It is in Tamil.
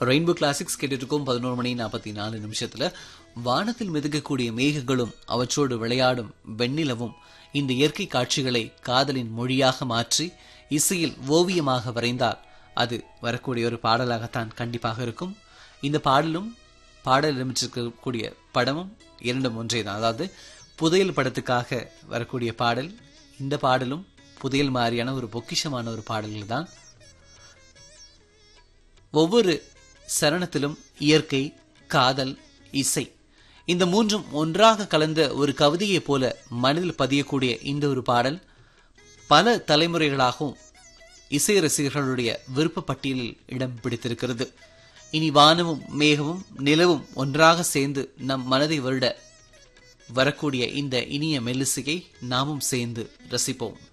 ரெயின்போ கிளாசிக்ஸ் கேட்டுருக்கோம் பதினோரு மணி நாற்பத்தி நாலு நிமிஷத்துல வானத்தில் மிதக்கக்கூடிய மேகங்களும் அவற்றோடு விளையாடும் வெண்ணிலவும் இந்த இயற்கை காட்சிகளை காதலின் மொழியாக மாற்றி இசையில் ஓவியமாக வரைந்தால் அது வரக்கூடிய ஒரு பாடலாகத்தான் கண்டிப்பாக இருக்கும் இந்த பாடலும் பாடல் இடம்பெற்றிருக்கக்கூடிய படமும் இரண்டும் ஒன்றே தான் அதாவது புதையல் படத்துக்காக வரக்கூடிய பாடல் இந்த பாடலும் புதையல் மாதிரியான ஒரு பொக்கிஷமான ஒரு பாடல்கள் தான் ஒவ்வொரு சரணத்திலும் இயற்கை காதல் இசை இந்த மூன்றும் ஒன்றாக கலந்த ஒரு கவிதையைப் போல மனதில் பதியக்கூடிய இந்த ஒரு பாடல் பல தலைமுறைகளாகவும் இசை ரசிகர்களுடைய விருப்ப பட்டியலில் இடம் பிடித்திருக்கிறது இனி வானமும் மேகமும் நிலவும் ஒன்றாக சேர்ந்து நம் மனதை வருட வரக்கூடிய இந்த இனிய மெல்லிசையை நாமும் சேர்ந்து ரசிப்போம்